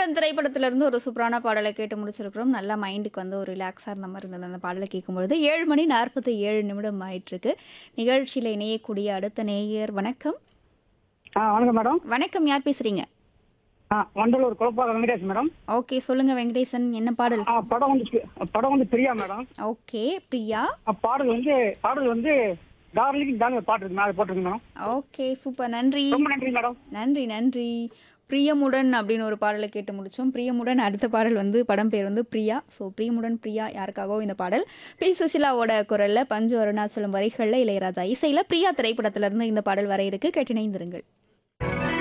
பிரியமுடன் திரைப்படத்துல இருந்து ஒரு சூப்பரான பாடலை கேட்டு முடிச்சிருக்கிறோம் நல்லா மைண்டுக்கு வந்து ஒரு ரிலாக்ஸாக இருந்த மாதிரி இருந்தது அந்த பாடலை கேட்கும்பொழுது ஏழு மணி நாற்பத்தி ஏழு நிமிடம் ஆயிட்டிருக்கு நிகழ்ச்சியில் இணையக்கூடிய அடுத்த நேயர் வணக்கம் ஆ வணக்கம் மேடம் வணக்கம் யார் பேசுறீங்க ஆ வண்டலூர் குழப்பாக வெங்கடேஷ் மேடம் ஓகே சொல்லுங்க வெங்கடேசன் என்ன பாடல் ஆ படம் வந்து பி- படம் வந்து பிரியா மேடம் ஓகே பிரியா ஆ, பாடல் வந்து பாடல் வந்து டார்லிங் தான் பாட்டு இருக்கு மேலே போட்டிருக்கு மேடம் ஓகே சூப்பர் நன்றி ரொம்ப நன்றி மேடம் நன்றி நன்றி பிரியமுடன் அப்படின்னு ஒரு பாடலை கேட்டு முடிச்சோம் பிரியமுடன் அடுத்த பாடல் வந்து படம் பேர் வந்து பிரியா ஸோ பிரியமுடன் பிரியா யாருக்காகவோ இந்த பாடல் பி சுசிலாவோட குரல்ல பஞ்சு அருணாச்சலம் வரிகளில் இளையராஜா இசையில பிரியா திரைப்படத்திலிருந்து இந்த பாடல் வர இருக்கு கேட்டிணைந்திருங்கள்